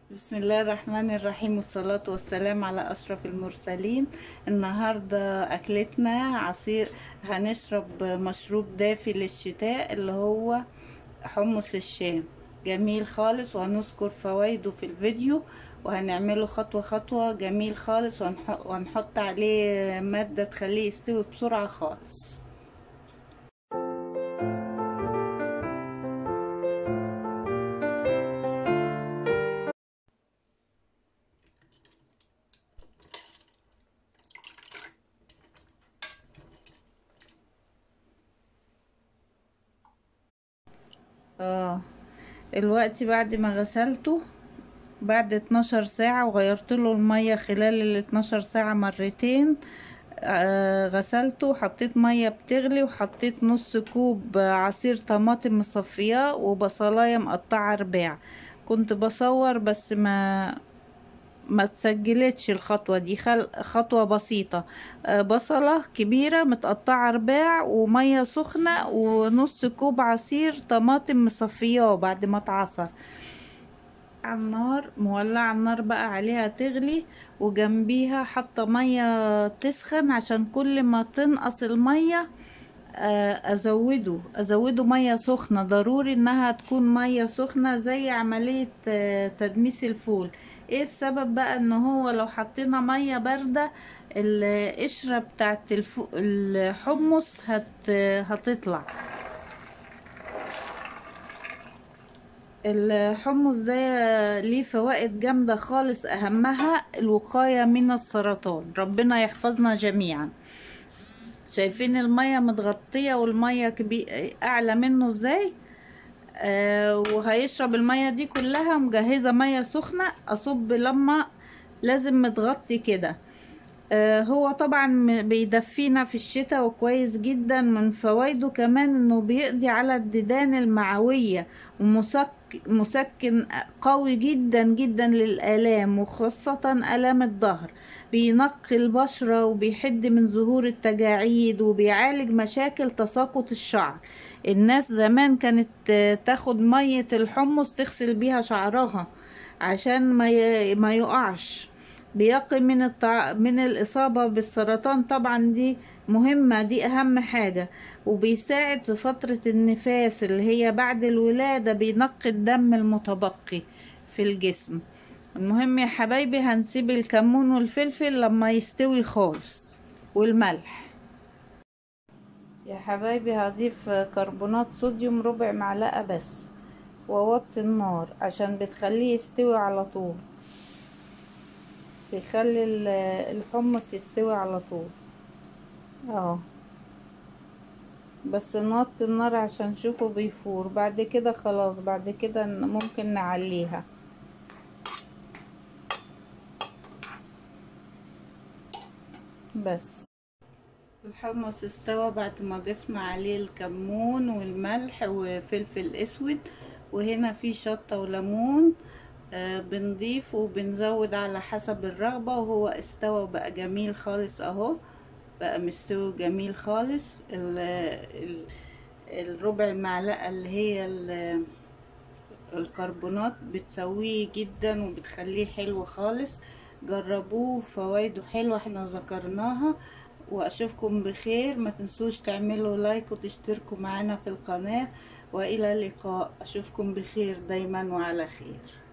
بسم الله الرحمن الرحيم والصلاة والسلام على أشرف المرسلين النهاردة أكلتنا عصير هنشرب مشروب دافي للشتاء اللي هو حمص الشام جميل خالص وهنذكر فوائده في الفيديو وهنعمله خطوة خطوة جميل خالص وهنح- وهنحط عليه مادة تخليه يستوي بسرعة خالص اه الوقت بعد ما غسلته بعد 12 ساعة وغيرت له المية خلال ال 12 ساعة مرتين آه غسلته وحطيت مية بتغلي وحطيت نص كوب عصير طماطم مصفياه وبصلاية مقطعة رباع كنت بصور بس ما ما تسجلتش الخطوة دي خل... خطوة بسيطة آه، بصلة كبيرة متقطعة رباع ومية سخنة ونص كوب عصير طماطم مصفياه بعد ما اتعصر على النار مولعة النار بقى عليها تغلي وجنبيها حاطة مية تسخن عشان كل ما تنقص المية آه، ازوده ازوده ميه سخنه ضروري انها تكون ميه سخنه زي عمليه آه، تدميس الفول ايه السبب بقى ان هو لو حطينا ميه بارده القشره بتاعت الفو... الحمص هت... هتطلع الحمص ده ليه فوائد جامده خالص اهمها الوقايه من السرطان ربنا يحفظنا جميعا شايفين المية متغطية والمية كبي... اعلى منه ازاي آه وهيشرب المية دي كلها مجهزة مية سخنة اصب لما لازم متغطي كده آه هو طبعا م- بيدفينا في الشتاء وكويس جدا من فوائده كمان انه بيقضي على الديدان المعوية ومسك مسكن قوي جدا جدا للآلام وخاصة آلام الظهر بينقي البشرة وبيحد من ظهور التجاعيد وبيعالج مشاكل تساقط الشعر الناس زمان كانت آه، تاخد مية الحمص تغسل بيها شعرها عشان ما ي- ما يقعش بيقي من التع... من الإصابة بالسرطان طبعا دي مهمة دي أهم حاجة وبيساعد في فترة النفاس اللي هي بعد الولادة بينقي الدم المتبقي في الجسم المهم يا حبايبي هنسيب الكمون والفلفل لما يستوي خالص والملح يا حبايبي هضيف كربونات صوديوم ربع معلقة بس ووطي النار عشان بتخليه يستوي على طول بيخلي ال- الحمص يستوي على طول اه بس نوطي النار عشان نشوفه بيفور بعد كده خلاص بعد كده ن- ممكن نعليها بس الحمص استوى بعد ما ضفنا عليه الكمون والملح وفلفل اسود وهنا في شطة وليمون آه بنضيف وبنزود على حسب الرغبة وهو استوى وبقى جميل خالص اهو بقى مستوي جميل خالص ال ال الربع معلقة اللي هي ال- الكربونات بتسويه جدا وبتخليه حلو خالص جربوه فوائده حلوة احنا ذكرناها واشوفكم بخير ما تنسوش تعملوا لايك وتشتركوا معنا في القناة والى اللقاء اشوفكم بخير دايما وعلى خير